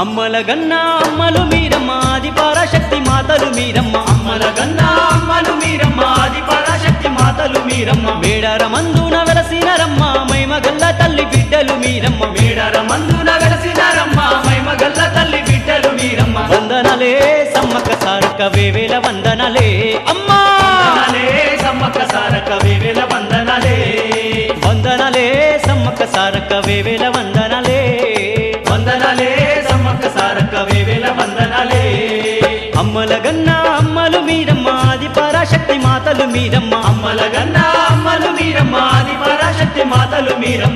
అమ్మల గన్నా అమ్మలు మీరమ్మ ఆది పరాశక్తి మాతలు మీరమ్మ అమ్మల గన్నా అమ్మలు మీరమ్మ ఆది పరాశక్తి మాతలు మీరమ్మ మేడార మందున వెలసినరమ్మ మైమగల్ల తల్లి బిడ్డలు మీరమ్మ మేడర మందున వెలసినారమ్మ మైమగల్ల తల్లి బిడ్డలు మీరమ్మ వందనలే సమ్మక్క సారక్క వేవేల వందనలే అమ్మా వందనాలే సమ్మక్క సారక్క వేవేల వందనాలే వందనలే సమ్మక్క సారక్క వేవేల వందనలే వందనాలే సమ్మక్క సారక్క వేవేల వందనాలే అమ్మల గన్నా అమ్మలు మీరమ్మ ఆది పరాశక్తి మాతలు మీరమ్మ అమ్మల గన్నా అమ్మలు మీరమ్మ ఆది పరాశక్తి మాతలు మీరమ్మ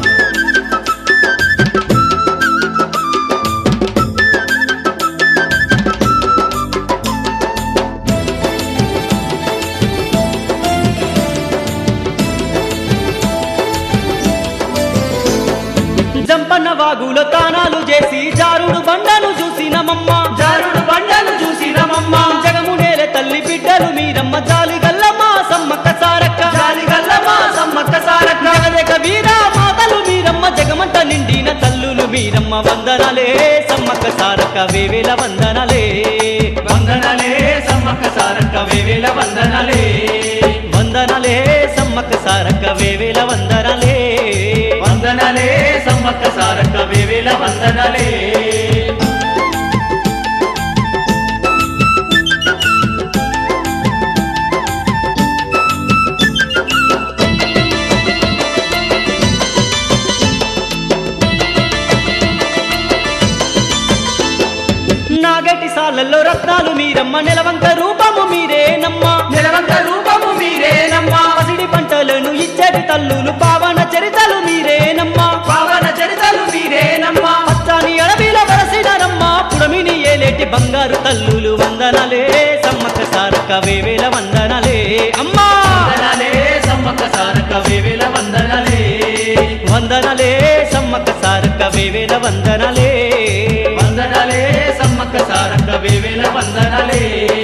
జంపన్న వాగులో తానాలు చేసి జారుడు బండను చూసినమమ్మ జారుడు బండలు చూసినమమ్మ జగము నేల తల్లి బిడ్డలు మీరమ్మ జాలి గల్లమ్మ సమ్మక్క సారక్క జాలి గల్లమ్మ సమ్మక్క సారక్క జగదేక వీర మాతలు మీరమ్మ జగమంట నిండిన తల్లులు మీరమ్మ వందనలే సమ్మక్క సారక్క వేవేల వందనలే వందనాలే సమ్మక్క సారక్క వేవేల వందనాలే వందనలే సమ్మక్క సారక్క వేవేల వందనలే వందనాలే సమ్మక్క సారక్క వేవేల వందనాలే నాగటి సాలల్లో రత్నాలు మీరమ్మ నెలవంక రూపము మీరేనమ్మ నిలవంక రూపము మీరేనమ్మా పసిడి పంటలను ఇచ్చటి తల్లులు పావన చరితలు మీరేనమ్మ పావన చరితలు మీరేనమ్మా పచ్చాని అడవిల వరసినరమ్మ పుడమిని ఏలేటి బంగారు తల్లులు వందనలే సమ్మక్క సారక్క వేవేల వందనలే అమ్మా వందనాలే సమ్మక్క సారక్క వేవేల వందనాలే వందనలే సమ్మక్క సారక్క వేవేల వందనలే వందనాలే సమ్మక్క సారక్క వేవేల వందనాలే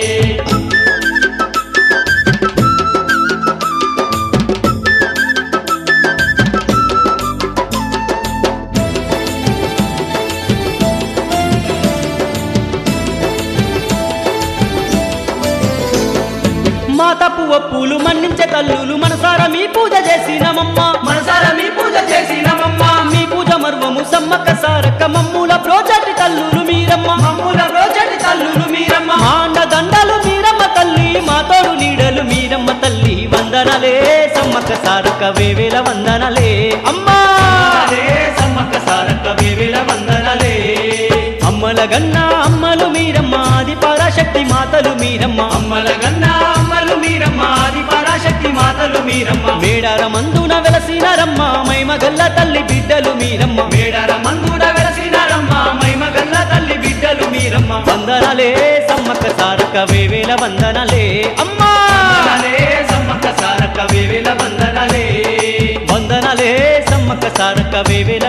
మా తప్పు ఒప్పులు మన్నించే తల్లులు మనసారా మీ పూజ చేసినమమ్మ మనసార మీ పూజ చేసినమమ్మా మీ పూజ మర్మము సమ్మక్క సారక్క మమ్ముల ప్రోచటి తల్లులు మీరమ్మ మమ్ముల రోజటి తల్లులు మీరమ్మ మాండ దండలు మీరమ్మ తల్లి మా తోడు నీడలు మీరమ్మ తల్లి వందనలే సమ్మక్క సారక్క వేవేల వందనలే అమ్మా వందనాలే సమ్మక్క సారక్క వేవేల వందనాలే అమ్మల గన్నా అమ్మలు మీరమ్మ ఆది పరాశక్తి మాతలు మీరమ్మ అమ్మల గన్నా అమ్మలు మీరమ్మ ఆది పరాశక్తి మాతలు మీరమ్మ మేడార మందున వెలసినారమ్మ మైమగల్ల తల్లి బిడ్డలు మీరమ్మ మేడర మందుడ వెలసినారమ్మ మైమగల్ల తల్లి బిడ్డలు మీరమ్మ వందనలే సమ్మక్క సారక్క వేవేల వందనలే అమ్మా వందనాలే సమ్మక్క సారక్క వేవేల వందనాలే వందనలే సమ్మక్క సారక్క వేవేల